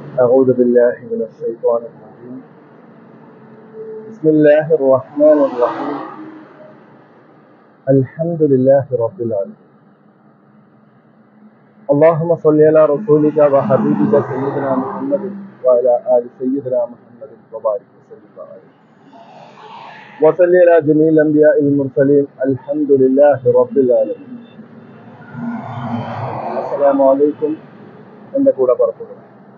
أعوذ بالله من الشيطان الرجيم بسم الله الرحمن الرحيم الحمد لله رب العالمين اللهم صل على رسولك وحبيبك سيدنا محمد وعلى آل سيدنا محمد وبارك وسلم عليه وصل على جميع الأنبياء المرسلين الحمد لله رب العالمين السلام عليكم എൻ്റെ കൂടെ പുറപ്പെടുക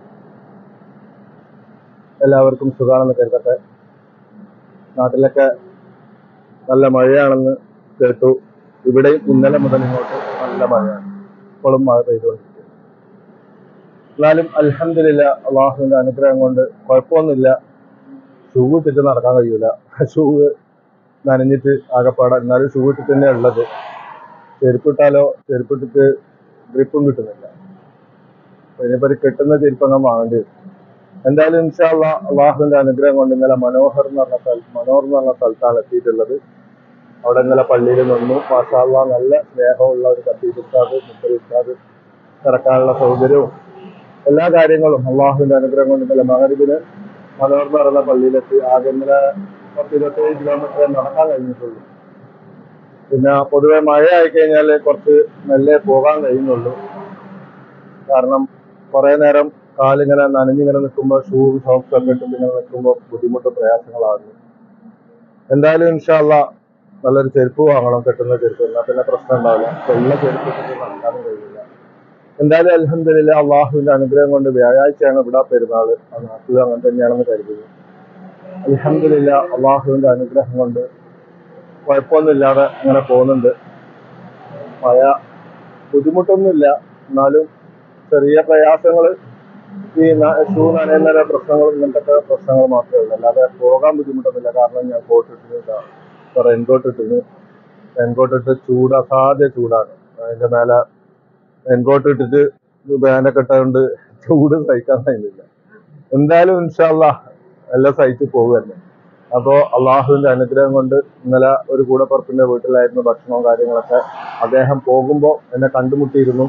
എല്ലാവർക്കും സുഖാണെന്ന് കരുതട്ടെ നാട്ടിലൊക്കെ നല്ല മഴയാണെന്ന് കേട്ടു ഇവിടെയും ഇന്നലെ മുതൽ ഇങ്ങോട്ട് നല്ല മഴയാണ് ഇപ്പോഴും മഴ പെയ്തുകൊണ്ടിരിക്കുന്നു എന്നാലും അൽഹംദുലില്ല അള്ളാഹുവിന്റെ അനുഗ്രഹം കൊണ്ട് കുഴപ്പമൊന്നുമില്ല ഷൂ ഇട്ടിട്ട് നടക്കാൻ കഴിയൂല ഷൂ നനഞ്ഞിട്ട് ആകപ്പാടെ എന്നാലും ഷൂ ഇട്ടിട്ട് തന്നെ ഉള്ളത് ചെരുപ്പിട്ടാലോ ചെരുപ്പിട്ടിട്ട് ഗ്രിപ്പും കിട്ടുന്നില്ല അപ്പൊ ഇനിയിപ്പോ ഒരു കിട്ടുന്ന ചെരുപ്പങ്ങ് വാങ്ങേണ്ടി വരും എന്തായാലും ഇൻഷാല്ല അള്ളാഹുവിന്റെ അനുഗ്രഹം കൊണ്ട് ഇന്നലെ മനോഹർ എന്ന് പറഞ്ഞ സ്ഥലം മനോഹർ എന്ന് പറഞ്ഞ സ്ഥലത്താണ് എത്തിയിട്ടുള്ളത് അവിടെ ഇന്നലെ പള്ളിയിൽ നിന്നു മാഷാല്ല നല്ല സ്നേഹമുള്ള ഒരു കത്തീഫുസ്താദ് മുത്തലിസ്താദ് ഇറക്കാനുള്ള സൗകര്യവും എല്ലാ കാര്യങ്ങളും അള്ളാഹുവിന്റെ അനുഗ്രഹം കൊണ്ട് ഇന്നലെ മകരിബിന് മനോഹർ എന്ന് പറയുന്ന പള്ളിയിലെത്തി ആകെ ഇന്നലെ പത്ത് ഇരുപത്തേഴ് കിലോമീറ്റർ നടക്കാൻ കഴിഞ്ഞിട്ടുള്ളൂ പിന്നെ പൊതുവെ മഴ ആയി കഴിഞ്ഞാൽ കുറച്ച് മെല്ലെ പോകാൻ കഴിയുന്നുള്ളൂ കാരണം കുറെ നേരം കാലിങ്ങനെ നനഞ്ഞിങ്ങനെ നിൽക്കുമ്പോൾ ഷൂ സോക്സ് ഒക്കെ ഇട്ടിട്ട് ഇങ്ങനെ നിൽക്കുമ്പോൾ ബുദ്ധിമുട്ട് പ്രയാസങ്ങളാകുന്നു എന്തായാലും ഇൻഷാല്ല നല്ലൊരു ചെരുപ്പ് വാങ്ങണം കെട്ടുന്ന ചെരുപ്പ് എന്നാൽ പിന്നെ പ്രശ്നം ഉണ്ടാവില്ല വെള്ള ചെരുപ്പ് ഇട്ടിട്ട് നടക്കാനും കഴിയില്ല എന്തായാലും അലഹമില്ല അള്ളാഹുവിന്റെ അനുഗ്രഹം കൊണ്ട് വ്യാഴാഴ്ചയാണ് ഇവിടെ പെരുന്നാള് ആ നാട്ടിൽ അങ്ങനെ തന്നെയാണെന്ന് കരുതുന്നു അലഹമില്ല അള്ളാഹുവിന്റെ അനുഗ്രഹം കൊണ്ട് കുഴപ്പമൊന്നുമില്ലാതെ അങ്ങനെ പോകുന്നുണ്ട് മഴ ബുദ്ധിമുട്ടൊന്നുമില്ല എന്നാലും ചെറിയ പ്രയാസങ്ങൾ ഈ ന- ഷൂ നനയുന്ന പ്രശ്നങ്ങളും ഇങ്ങനത്തെ പ്രശ്നങ്ങൾ മാത്രമേ ഉള്ളൂ അല്ലാതെ പോകാൻ ബുദ്ധിമുട്ടൊന്നുമില്ല കാരണം ഞാൻ കോട്ട് ഇട്ടിട്ട് റെയിൻകോട്ട് ഇട്ടിന് റെയിൻകോട്ട് ഇട്ട് ചൂട് അസാധ്യ ചൂടാണ് അതിന്റെ മേലെ റെയിൻകോട്ട് ഇട്ടിട്ട് ബാനൊക്കെ ഇട്ടുകൊണ്ട് ചൂട് സഹിക്കാൻ കഴിയുന്നില്ല എന്തായാലും ഇൻഷാല്ല എല്ലാം സഹിച്ച് പോകുമല്ലേ അപ്പോ അള്ളാഹുവിന്റെ അനുഗ്രഹം കൊണ്ട് ഇന്നലെ ഒരു കൂടപ്പുറപ്പിന്റെ വീട്ടിലായിരുന്നു ഭക്ഷണവും കാര്യങ്ങളൊക്കെ അദ്ദേഹം പോകുമ്പോ എന്നെ കണ്ടുമുട്ടിയിരുന്നു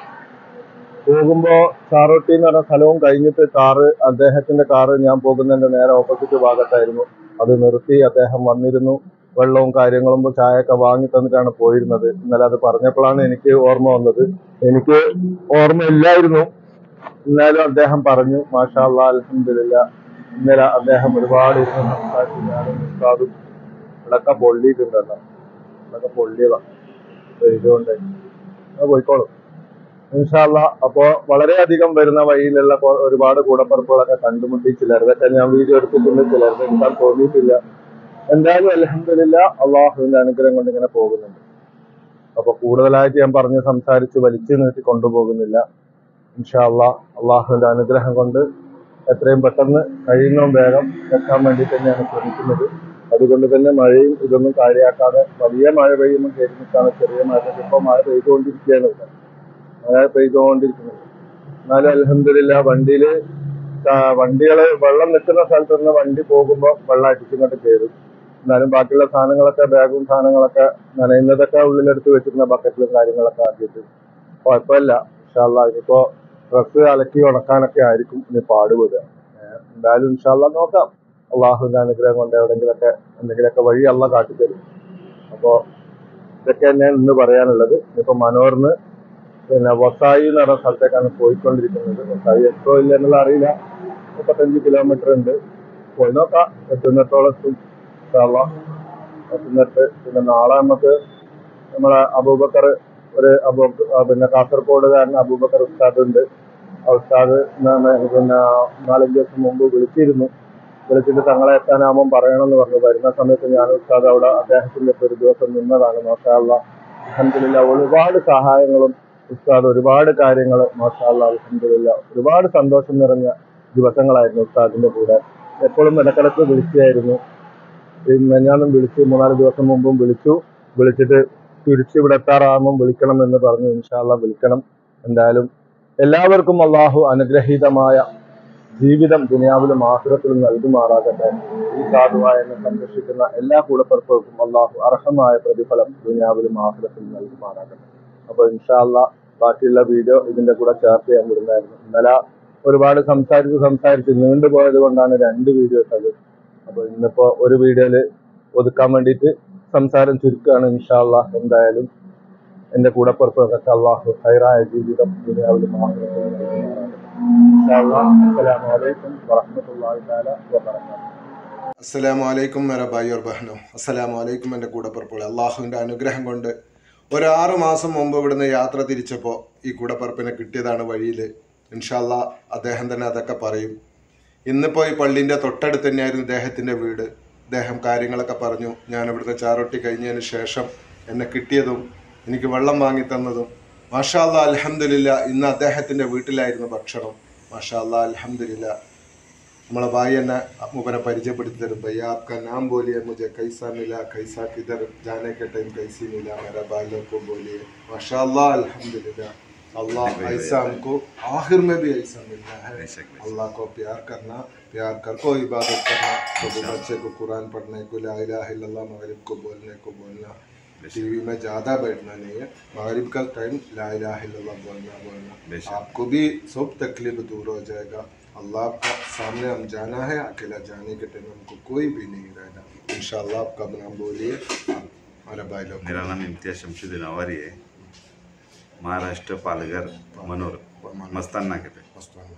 പോകുമ്പോ ചാറോട്ടി എന്ന് പറഞ്ഞ സ്ഥലവും കഴിഞ്ഞിട്ട് കാറ് അദ്ദേഹത്തിന്റെ കാറ് ഞാൻ പോകുന്നതിന്റെ നേരെ ഓപ്പോസിറ്റ് ഭാഗത്തായിരുന്നു അത് നിർത്തി അദ്ദേഹം വന്നിരുന്നു വെള്ളവും കാര്യങ്ങളും ചായയൊക്കെ വാങ്ങി തന്നിട്ടാണ് പോയിരുന്നത് ഇന്നലെ അത് പറഞ്ഞപ്പോഴാണ് എനിക്ക് ഓർമ്മ വന്നത് എനിക്ക് ഓർമ്മയില്ലായിരുന്നു എന്നാലും അദ്ദേഹം പറഞ്ഞു മാഷാ അല്ലാ അൽഹംദുലില്ല ഇന്നലെ അദ്ദേഹം ഒരുപാട് ഇരുന്ന് സംസാരിച്ചു ഞാനും ഉസ്താദും ഇവിടൊക്കെ പൊള്ളിയിട്ടുണ്ടല്ലോ ഇവിടൊക്കെ പൊള്ളിയതാണ് അപ്പൊ ഇതുകൊണ്ട് അത് പോയിക്കോളും ഇൻഷാല്ല അപ്പോ വളരെയധികം വരുന്ന വഴിയിലുള്ള കൊ- ഒരുപാട് കൂടപ്പറപ്പുകളൊക്കെ കണ്ടുമുട്ടി ചിലരുതൊക്കെ ഞാൻ വീഡിയോ എടുത്തിട്ടുണ്ട് ചിലരുടെ എടുക്കാൻ തോന്നിയിട്ടില്ല എന്തായാലും അലഹമില്ല അള്ളാഹുവിന്റെ അനുഗ്രഹം കൊണ്ട് ഇങ്ങനെ പോകുന്നുണ്ട് അപ്പൊ കൂടുതലായിട്ട് ഞാൻ പറഞ്ഞ് സംസാരിച്ച് വലിച്ചു നീട്ടി കൊണ്ടുപോകുന്നില്ല ഇൻഷാല്ല അള്ളാഹുവിന്റെ അനുഗ്രഹം കൊണ്ട് എത്രയും പെട്ടെന്ന് കഴിയുന്നതും വേഗം എത്താൻ വേണ്ടി തന്നെയാണ് ശ്രമിക്കുന്നത് അതുകൊണ്ട് തന്നെ മഴയും ഇതൊന്നും കാര്യമാക്കാതെ വലിയ മഴ പെയ്യുമ്പോൾ കയറി നിൽക്കാണ് ചെറിയ മഴ ഇപ്പൊ മഴ പെയ്തുകൊണ്ടിരിക്കുകയാണ് ഇവിടെ മഴ പെയ്തുകൊണ്ടിരിക്കുന്നത് എന്നാലും അലഹമില്ല വണ്ടിയില് വണ്ടികള് വെള്ളം നിൽക്കുന്ന സ്ഥലത്ത് നിന്ന് വണ്ടി പോകുമ്പോൾ വെള്ളം അടിച്ചിങ്ങോട്ട് കയറും എന്നാലും ബാക്കിയുള്ള സാധനങ്ങളൊക്കെ ബാഗും സാധനങ്ങളൊക്കെ നനയുന്നതൊക്കെ ഉള്ളിലെടുത്ത് വെച്ചിരുന്ന ബക്കറ്റിലും കാര്യങ്ങളൊക്കെ ആക്കിയിട്ട് കുഴപ്പമില്ല ഇൻഷാല്ല ഇനിയിപ്പോ ഡ്രസ്സ് അലക്കി ഉണക്കാനൊക്കെ ആയിരിക്കും ഇനി പാടുപെടുക ഏഹ് എന്തായാലും ഇൻഷാല്ല നോക്കാം അള്ളാഹുവിന്റെ അനുഗ്രഹം കൊണ്ട് എവിടെങ്കിലൊക്കെ എന്തെങ്കിലുമൊക്കെ വഴി അല്ല കാട്ടിത്തരും അപ്പോ ഇതൊക്കെ തന്നെയാണ് ഇന്ന് പറയാനുള്ളത് ഇനിയിപ്പോ മനോറിന് പിന്നെ വസായി എന്ന് പറഞ്ഞ സ്ഥലത്തേക്കാണ് പോയിക്കൊണ്ടിരിക്കുന്നത് വസായി എത്രയോ ഇല്ല എന്നുള്ള അറിയില്ല മുപ്പത്തഞ്ച് കിലോമീറ്റർ ഉണ്ട് പോയി നോക്കാം എത്തുന്നിടത്തോളം എത്തും ഇൻഷാല്ലാ. എത്തുന്നിടത്ത് പിന്നെ നാളെ നമുക്ക് നമ്മളെ അബൂബക്കർ ഒരു അബൂ ആ പിന്നെ കാസർഗോഡുകാരൻ അബൂബക്കർ ഉസ്താദ് ഉണ്ട് ആ ഉസ്താദ് ന- പിന്നെ നാലഞ്ച് ദിവസം മുമ്പ് വിളിച്ചിരുന്നു വിളിച്ചിട്ട് തങ്ങളെ എത്താനാകുമ്പോൾ പറയണമെന്ന് പറഞ്ഞു വരുന്ന സമയത്ത് ഞാൻ ഉസ്താദ് അവിടെ അദ്ദേഹത്തിന്റെ ഒപ്പം ഒരു ദിവസം നിന്നതാണ് മാഷാള്ള അലഹമില്ല ഒരുപാട് സഹായങ്ങളും ഉസ്താദ് ഒരുപാട് കാര്യങ്ങൾ മാഷാള്ള അലഹമില്ല ഒരുപാട് സന്തോഷം നിറഞ്ഞ ദിവസങ്ങളായിരുന്നു ഉസ്താദിന്റെ കൂടെ എപ്പോഴും ഇടക്കിടക്ക് വിളിക്കുകയായിരുന്നു പിന്നെ ഞാനും വിളിച്ചു മൂന്നാല് ദിവസം മുമ്പും വിളിച്ചു വിളിച്ചിട്ട് തിരിച്ച് ഇവിടെ എത്താറാകുമ്പോൾ വിളിക്കണം എന്ന് പറഞ്ഞു ഇൻഷാല്ല വിളിക്കണം എന്തായാലും എല്ലാവർക്കും അള്ളാഹു അനുഗ്രഹീതമായ ജീവിതം ദുനിയാവിലും ആഹുരത്തിലും നൽകുമാറാകട്ടെ ഈ സാധുവായ എന്നെ സംരക്ഷിക്കുന്ന എല്ലാ കൂടപ്പിറപ്പുകൾക്കും അള്ളാഹു അർഹമായ പ്രതിഫലം ദുനിയാവിലും ആഹുരത്തിലും നൽകുമാറാകട്ടെ അപ്പൊ ഇൻഷാല്ല ബാക്കിയുള്ള വീഡിയോ ഇതിന്റെ കൂടെ ചേർത്ത് ചെയ്യാൻ വിടുന്നതായിരുന്നു ഇന്നലെ ഒരുപാട് സംസാരിച്ച് സംസാരിച്ച് നീണ്ടുപോയത് കൊണ്ടാണ് രണ്ട് വീഡിയോ ഇട്ടത് അപ്പൊ ഇന്നിപ്പോ ഒരു വീഡിയോയില് ഒതുക്കാൻ വേണ്ടിയിട്ട് സംസാരം ചുരുക്കുകയാണ് ഇൻഷാല്ല എന്തായാലും എന്റെ കൂടപ്പുറപ്പൊക്കെ അള്ളാഹു ഹൈറായ ജീവിതം ദുനിയാവിലും ആഖിറത്തിലും നൽകുമാറാകട്ടെ. ഇൻഷാ അല്ലാഹ്. അസ്സലാമു അലൈക്കും വറഹ്മത്തുള്ളാഹി തആല വബറകാതുഹു അസ്സലാമു അലൈക്കും മേര ഭായി और ബഹനോ അസ്സലാമു അലൈക്കും എൻ്റെ കൂടപ്പറപ്പുകൾ അള്ളാഹുവിൻ്റെ അനുഗ്രഹം കൊണ്ട് ഒരു ആറ് മാസം മുമ്പ് ഇവിടുന്ന് യാത്ര തിരിച്ചപ്പോൾ ഈ കൂടപ്പറപ്പിനെ കിട്ടിയതാണ് വഴിയിൽ ഇൻഷാല്ല അദ്ദേഹം തന്നെ അതൊക്കെ പറയും ഇന്നിപ്പോൾ ഈ പള്ളിൻ്റെ തൊട്ടടുത്ത് തന്നെയായിരുന്നു ഇദ്ദേഹത്തിൻ്റെ വീട് ഇദ്ദേഹം കാര്യങ്ങളൊക്കെ പറഞ്ഞു ഞാൻ ഇവിടുത്തെ ചാറൊട്ടി കഴിഞ്ഞതിന് ശേഷം എന്നെ കിട്ടിയതും എനിക്ക് വെള്ളം വാങ്ങി തന്നതും മാഷാല്ല അലഹമില്ല ഇന്ന് അദ്ദേഹത്തിൻ്റെ വീട്ടിലായിരുന്നു ഭക്ഷണം മാഷാല്ല അലഹമില്ല നമ്മളെ ഭാई എന്നെ മൂപ്പനെ പരിചയപ്പെടുത്തി തരും भैया आपका नाम बोलिए मुझे कैसा मिला कैसा किधर जाने के टाइम कैसी मिला मेरा भाई लोग को बोलिए माशाल्लाह अल्हम्दुलिल्लाह अल्लाह ऐसा हमको आखिर में भी ऐसा मिलना है अल्लाह को प्यार करना प्यार कर को इबादत करना तो बच्चे को कुरान पढ़ने को ला इलाहा इल्लल्लाह मगरिब को बोलने को बोलना टीवी में ज़्यादा बैठना नहीं है मगरिब का टाइम ला इलाहा इल्लल्लाह बोलना बोलना आपको भी सब तकलीफ दूर हो जाएगा अल्लाह का सामने हम जाना है अकेला जाने के टाइम हमको कोई भी नहीं रहना इंशाल्लाह आपका नाम बोलिए हमारे भाई लोग मेरा नाम इम्तियाज शमशुद्दीन अवारी है महाराष्ट्र पालघर मनोर मस्तान नाके पे मस्ताना।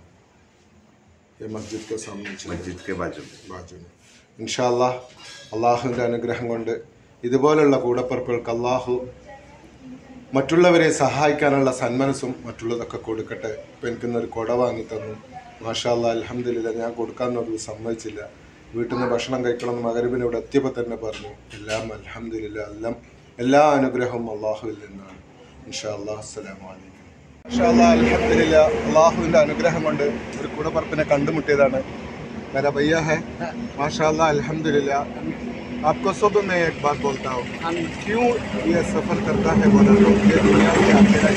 ये मस्जिद के सामने चले मस्जिद के बाजू में ബാജുന് ഇൻഷാല്ലാ അള്ളാഹുവിൻ്റെ അനുഗ്രഹം കൊണ്ട് ഇതുപോലുള്ള കൂടപ്പറപ്പുകൾക്ക് അള്ളാഹു മറ്റുള്ളവരെ സഹായിക്കാനുള്ള സന്മനസ്സും മറ്റുള്ളതൊക്കെ കൊടുക്കട്ടെ ഇപ്പം എനിക്കിന്നൊരു കുട വാങ്ങി തന്നു മാഷാല്ല അലഹമില്ല ഞാൻ കൊടുക്കാമെന്നൊരു സമ്മതിച്ചില്ല വീട്ടിൽ നിന്ന് ഭക്ഷണം കഴിക്കണം എന്ന് മകരവിന് ഇവിടെ എത്തിയപ്പോൾ തന്നെ പറഞ്ഞു എല്ലാം അലഹമില്ല എല്ലാം എല്ലാ അനുഗ്രഹവും അള്ളാഹുവിൽ നിന്നാണ് ഇൻഷാ അല്ലാ അസ്സലാമു അലൈക്കും അലഹമില്ല അള്ളാഹുവിൻ്റെ അനുഗ്രഹം കൊണ്ട് ഒരു കൂടപ്പറപ്പിനെ കണ്ടുമുട്ടിയതാണ് मेरा भैया है माशाल्लाह अल्हम्दुलिल्लाह आपको सुबह मैं एक बात बोलता हूँ क्यों ये सफ़र करता है बोला तो ये दुनिया से अकेला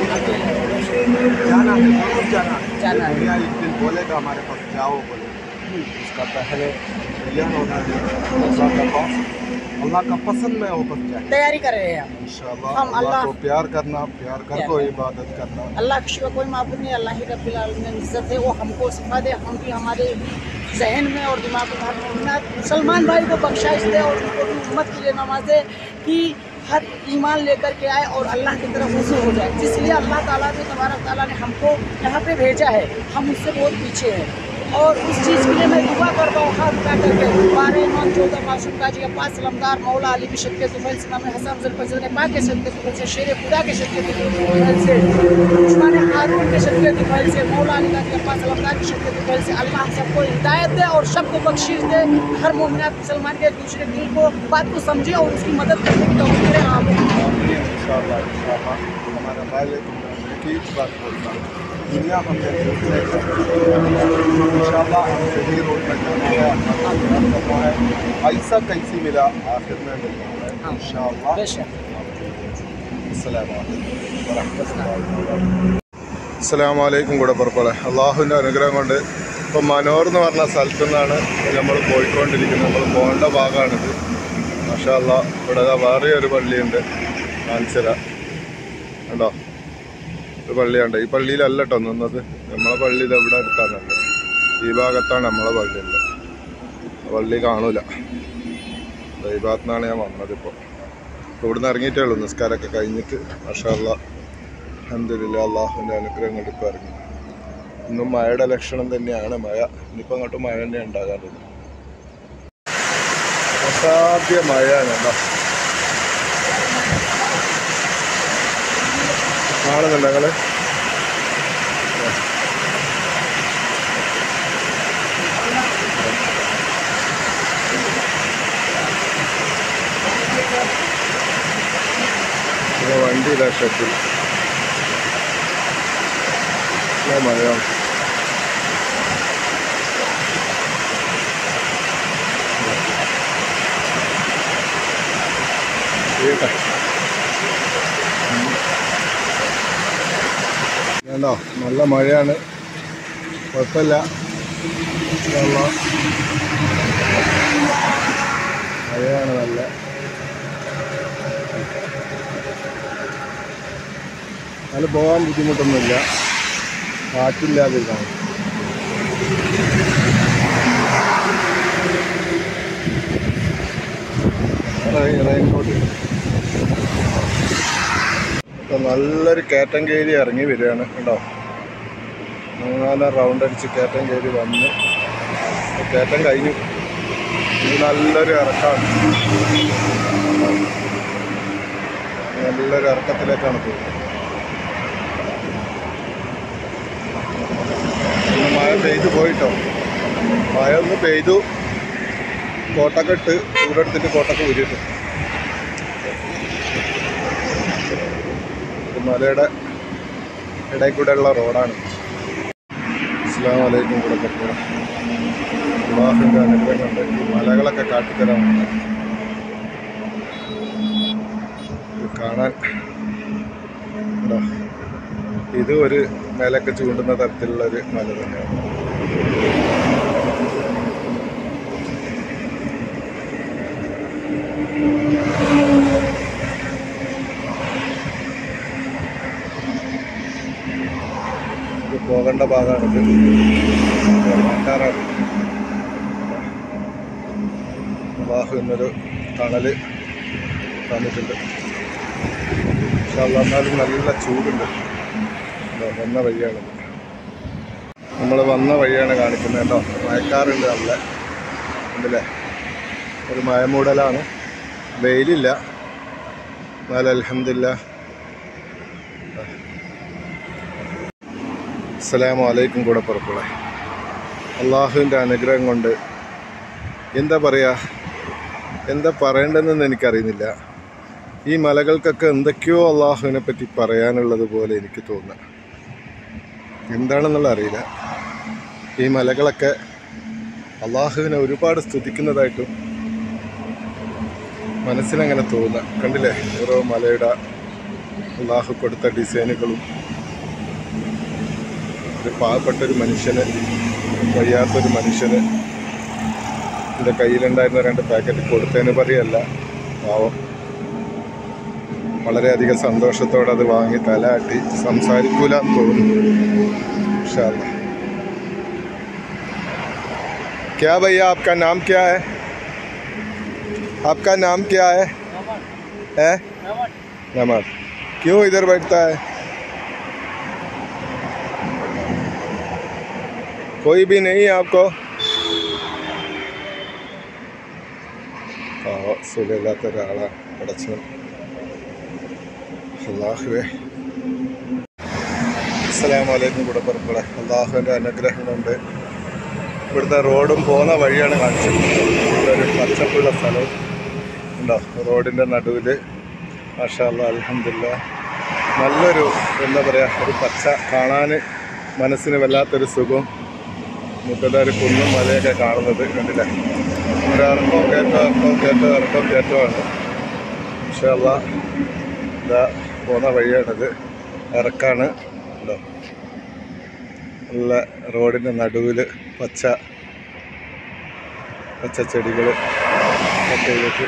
जाना है जरूर जाना है जाना है। दुनिया एक दिन बोलेगा हमारे पास जाओ बोले उसका पहले तैयार होना है अल्लाह का पास अल्लाह का पसंद में वापस जाए तैयारी कर रहे हैं हम इंशाल्लाह हम अल्लाह अल्लाह- को प्यार करना प्यार कर प्यार को करना। इबादत करना अल्लाह के सिवा कोई माबूद नहीं अल्लाह ही रब्बिल आलमीन इज्जत है वो हमको सिखा दे हम भी हमारे जहन में और दिमाग में हर मोमिनात मुसलमान भाई को बख्शाइश दे और उनको भी उम्मत के लिए नवाज दे कि हर ईमान लेकर के आए और अल्लाह की तरफ रुजू हो जाए जिसलिए अल्लाह ताला ने तबारक ताला ने हमको यहाँ पे भेजा है हम उससे बहुत पीछे हैं और उस चीज़ के लिए मैं दुआ करता हूँ हाथ उठा करके बारे इमाम चौदह मासूम काजी अब्बास सलमदार मौला अली की शक्के तुफैल से नाम हसन जुल्फजल पाक के शक्के तुफैल से शेर खुदा के शक्के तुफैल से उस्मान हारून के शक्के तुफैल से मौला अली काजी अब्बास सलमदार की शक्के तुफैल से अल्लाह सबको हिदायत दे और सबको बख्शिश दे हर मोमिनत मुसलमान के एक दूसरे दिल को बात को समझे और उसकी मदद करने की तौफीक दे आमीन आमीन इंशाल्लाह इंशाल्लाह हमारा भाई है तुम एक ही बात बोलता हूँ दुनिया हमने देखने इंशाल्लाह हम सही रोड पर जाना है अल्लाह का प्यार करना है ऐसा कैसी मिला आखिर में मिलना है इंशाल्लाह बेशक അസ്സലാമു അലൈക്കും കൂടെ പുറപ്പെടെ അള്ളാഹുവിൻ്റെ അനുഗ്രഹം കൊണ്ട് ഇപ്പം മനോർ എന്ന് പറഞ്ഞ സ്ഥലത്തു നിന്നാണ് നമ്മൾ പോയിക്കൊണ്ടിരിക്കുന്നത് നമ്മൾ പോകേണ്ട ഭാഗമാണിത് മാഷാ അല്ലാ ഇവിടെ ദാ വേറെ ഒരു പള്ളിയുണ്ട് കാണിച്ചര കണ്ടോ ഒരു പള്ളിയുണ്ട് ഈ പള്ളിയിലല്ല കേട്ടോ നിന്നത് നമ്മളെ പള്ളി ഇത് ഇവിടെ അടുത്താണുള്ളത് ഈ ഭാഗത്താണ് നമ്മളെ പള്ളിയുള്ളത് പള്ളി കാണൂല ദാ ഈ ഭാഗത്തുനിന്നാണ് ഞാൻ വന്നത് ഇപ്പോൾ ഇവിടുന്ന് ഇറങ്ങിയിട്ടേ ഉള്ളൂ നിസ്കാരമൊക്കെ കഴിഞ്ഞിട്ട് മാഷാ അല്ലാ അഹമ്മദില്ല അള്ളാഹുവിൻ്റെ അനുഗ്രഹം കൊണ്ട് ഇപ്പോൾ ഇറങ്ങി ഇന്നും മഴയുടെ ലക്ഷണം തന്നെയാണ് മഴ ഇനിയിപ്പോൾ അങ്ങോട്ട് മഴ തന്നെ ഉണ്ടാകാറുള്ളത് അസാധ്യ മഴയാണ് കേട്ടോ കാണുന്നുണ്ടോ ഞങ്ങള് പിന്നെ വണ്ടി ഇതാ ഷട്ടിൽ നല്ല മഴയാണ് കേട്ടോ വേണ്ടോ നല്ല മഴയാണ് കുഴപ്പമില്ല ഇൻഷാല്ലാ. മഴയാണ് നല്ല അതിൽ പോകാൻ ബുദ്ധിമുട്ടൊന്നുമില്ല കാറ്റില്ലാതിരിക്കണം നല്ലൊരു കയറ്റം കയറി ഇറങ്ങി വരികയാണ് കേട്ടോ മൂന്നാല് റൗണ്ട് അടിച്ച് കയറ്റം കയറി വന്ന് കയറ്റം കഴിഞ്ഞു ഇത് നല്ലൊരു ഇറക്കമാണ് നല്ലൊരു ഇറക്കത്തിലേക്കാണ് പോകുന്നത് ഇന്ന് മഴ പെയ്തു പോയിട്ടോ മഴ ഒന്ന് പെയ്തു കോട്ടൊക്കെ ഇട്ട് ചൂടെടുത്തിട്ട് കോട്ടൊക്കെ ഊരിയിട്ടു ഇത് മലയുടെ ഇടയിൽ കൂടെ ഉള്ള റോഡാണ് അസ്സാം വലൈക്കും കൂടെ പറ്റുക വിവാഹത്തിൻ്റെ അനുഗ്രഹം കൊണ്ട് ഈ മലകളൊക്കെ കാട്ടിത്തരാറുണ്ട് ഇത് കാണാൻ ഉണ്ടോ? ഇത് ഒരു മേലൊക്കെ ചൂണ്ടുന്ന തരത്തിലുള്ള ഒരു മല തന്നെയാണ് ഇത് പോകേണ്ട ഭാഗമാണിത് വേണ്ടാറാണ് അള്ളാഹു എന്നൊരു തണല് തന്നിട്ടുണ്ട് പക്ഷെ എന്നാലും നല്ല ചൂടുണ്ട് ഇതാ വന്ന വഴിയാണിത് നമ്മൾ വന്ന വഴിയാണ് കാണിക്കുന്നത് കേട്ടോ മഴക്കാറുണ്ട് നല്ല ഉണ്ടല്ലേ ഒരു മഴമൂടലാണ് വെയിലില്ല എന്നാൽ അലഹമില്ല അസ്സലാമു അലൈക്കും കൂടെ പുറപ്പെടെ അള്ളാഹുവിൻ്റെ അനുഗ്രഹം കൊണ്ട് എന്താ പറയുക എന്താ പറയേണ്ടതെന്ന് എനിക്കറിയുന്നില്ല ഈ മലകൾക്കൊക്കെ എന്തൊക്കെയോ അള്ളാഹുവിനെ പറ്റി പറയാനുള്ളത് പോലെ എനിക്ക് തോന്നുക എന്താണെന്നുള്ള അറിയില്ല ഈ മലകളൊക്കെ അള്ളാഹുവിനെ ഒരുപാട് സ്തുതിക്കുന്നതായിട്ടും മനസ്സിനങ്ങനെ തോന്നുക കണ്ടില്ലേ ഓരോ മലയുടെ അള്ളാഹു കൊടുത്ത ഡിസൈനുകളും ഒരു പാവപ്പെട്ട ഒരു മനുഷ്യന് വയ്യാത്തൊരു മനുഷ്യന് എൻ്റെ കയ്യിലുണ്ടായിരുന്ന രണ്ട് പാക്കറ്റ് കൊടുത്തതിന് പറയല്ല പാവം വളരെയധികം സന്തോഷത്തോടെ അത് വാങ്ങി തലയാട്ടി സംസാരിക്കൂല എന്ന് തോന്നുന്നു ഇൻഷാ അല്ലാ. क्या भैया आपका नाम क्या है आपका नाम क्या है है नमन क्यों इधर बैठता है कोई भी नहीं है आपको പാവം സുഖമില്ലാത്ത ഒരാളാണ് അടച്ചു അള്ളാഹുവേ അസ്സലാമു അലൈക്കും കൂടെ പുറപ്പെടെ അള്ളാഹുവിൻ്റെ അനുഗ്രഹം കൊണ്ട് ഇവിടുത്തെ റോഡും പോകുന്ന വഴിയാണ് കാണിച്ചത് ഇവിടെ ഒരു പച്ചപ്പുള്ള സ്ഥലവും ഉണ്ടോ റോഡിൻ്റെ നടുവിൽ മാഷാല്ല അലഹമില്ല നല്ലൊരു എന്താ പറയുക ഒരു പച്ച കാണാൻ മനസ്സിന് വല്ലാത്തൊരു സുഖം മുറ്റത്തെ ഒരു കുന്നും മലയൊക്കെ കാണുന്നത് കണ്ടില്ലേ ഒരു ഇറക്കവും കയറ്റം ഇറക്കവും കയറ്റം ഇറക്കവും കയറ്റമാണ് ഇൻഷാല്ല ഇതാ പോകുന്ന വഴിയാണിത് ഇറക്കാണ് ഉണ്ടോ നല്ല റോഡിൻ്റെ നടുവിൽ പച്ച പച്ച ചെടികൾ ഒക്കെ ചെയ്തിട്ട്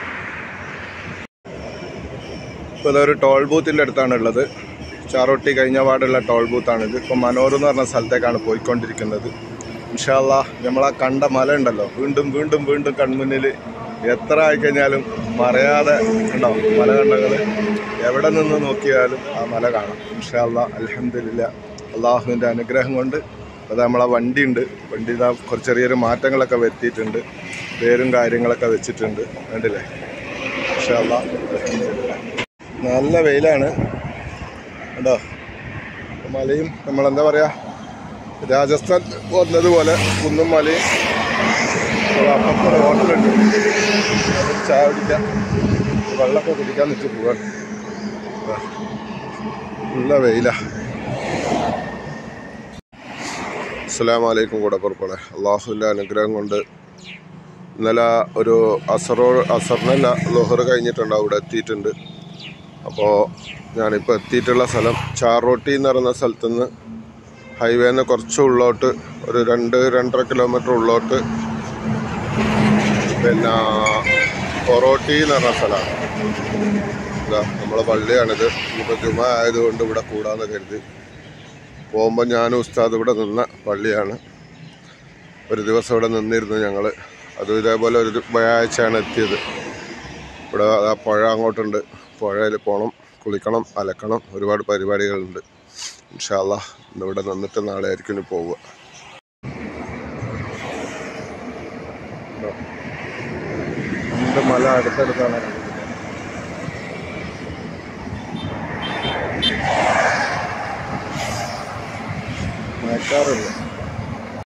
ഇപ്പോൾ ഇതൊരു ടോൾ ബൂത്തിൻ്റെ അടുത്താണ് ഉള്ളത് ചാറൊട്ടി കഴിഞ്ഞ പാടുള്ള ടോൾ ബൂത്താണിത് ഇപ്പോൾ മനോർ എന്ന് പറഞ്ഞ സ്ഥലത്തേക്കാണ് പോയിക്കൊണ്ടിരിക്കുന്നത് ഇൻഷാല്ല നമ്മളാ കണ്ട മല ഉണ്ടല്ലോ വീണ്ടും വീണ്ടും വീണ്ടും കൺമുന്നിൽ എത്ര ആയിക്കഴിഞ്ഞാലും മറയാതെ ഉണ്ടാവും മല കണ്ടങ്ങൾ എവിടെ നിന്ന് നോക്കിയാലും ആ മല കാണാം ഇൻഷാല്ല അലഹമില്ല അള്ളാഹുവിൻ്റെ അനുഗ്രഹം കൊണ്ട് അത് നമ്മളെ വണ്ടി ഉണ്ട് വണ്ടി ഇതാ കുറച്ച് ചെറിയൊരു മാറ്റങ്ങളൊക്കെ വരുത്തിയിട്ടുണ്ട് പേരും കാര്യങ്ങളൊക്കെ വെച്ചിട്ടുണ്ട് കണ്ടില്ലേ ഇൻഷാല്ല അൽഹംദുലില്ലാ. നല്ല വെയിലാണ് കേട്ടോ മലയും നമ്മളെന്താ പറയുക രാജസ്ഥാൻ വന്നതുപോലെ കുന്നും മലയും അപ്പുറത്തൊരു ഹോട്ടലുണ്ട് അതിൽ ചായ കുടിക്കാം വെള്ളമൊക്കെ കുടിക്കാൻ വെച്ച് പോകാൻ നല്ല വെയിലാ അസ്സാം വലൈക്കും കൂടെ പുറപ്പെടെ അള്ളാഹുവിൻ്റെ അനുഗ്രഹം കൊണ്ട് ഇന്നലെ ഒരു അസറോ അസറിനല്ല ലോഹർ കഴിഞ്ഞിട്ടുണ്ട് അവിടെ എത്തിയിട്ടുണ്ട് അപ്പോൾ ഞാനിപ്പോൾ എത്തിയിട്ടുള്ള സ്ഥലം ചാറോട്ടി എന്ന് പറയുന്ന സ്ഥലത്തുനിന്ന് ഹൈവേന്ന് കുറച്ച് ഉള്ളോട്ട് ഒരു രണ്ട് രണ്ടര കിലോമീറ്റർ ഉള്ളോട്ട് പിന്നെ പൊറോട്ടി എന്ന് പറഞ്ഞ സ്ഥലമാണ് ഇതാ നമ്മളെ പള്ളിയാണിത് ഇപ്പോൾ ജുമ ആയതുകൊണ്ട് ഇവിടെ കൂടാന്ന് കരുതി പോകുമ്പോൾ ഞാനും ഉസ്താദ് ഇവിടെ നിന്ന പള്ളിയാണ് ഒരു ദിവസം ഇവിടെ നിന്നിരുന്നു ഞങ്ങൾ അതും ഇതേപോലെ ഒരു വ്യാഴാഴ്ചയാണ് എത്തിയത് ഇവിടെ ആ പുഴ അങ്ങോട്ടുണ്ട് പുഴയിൽ പോകണം കുളിക്കണം അലക്കണം ഒരുപാട് പരിപാടികളുണ്ട് ഇൻഷാല്ല ഇന്നിവിടെ നിന്നിട്ട് നാളെ ആയിരിക്കും ഇനി പോവുക രണ്ട് മല അടുത്തടുത്താണ് മഴക്കാറുണ്ട്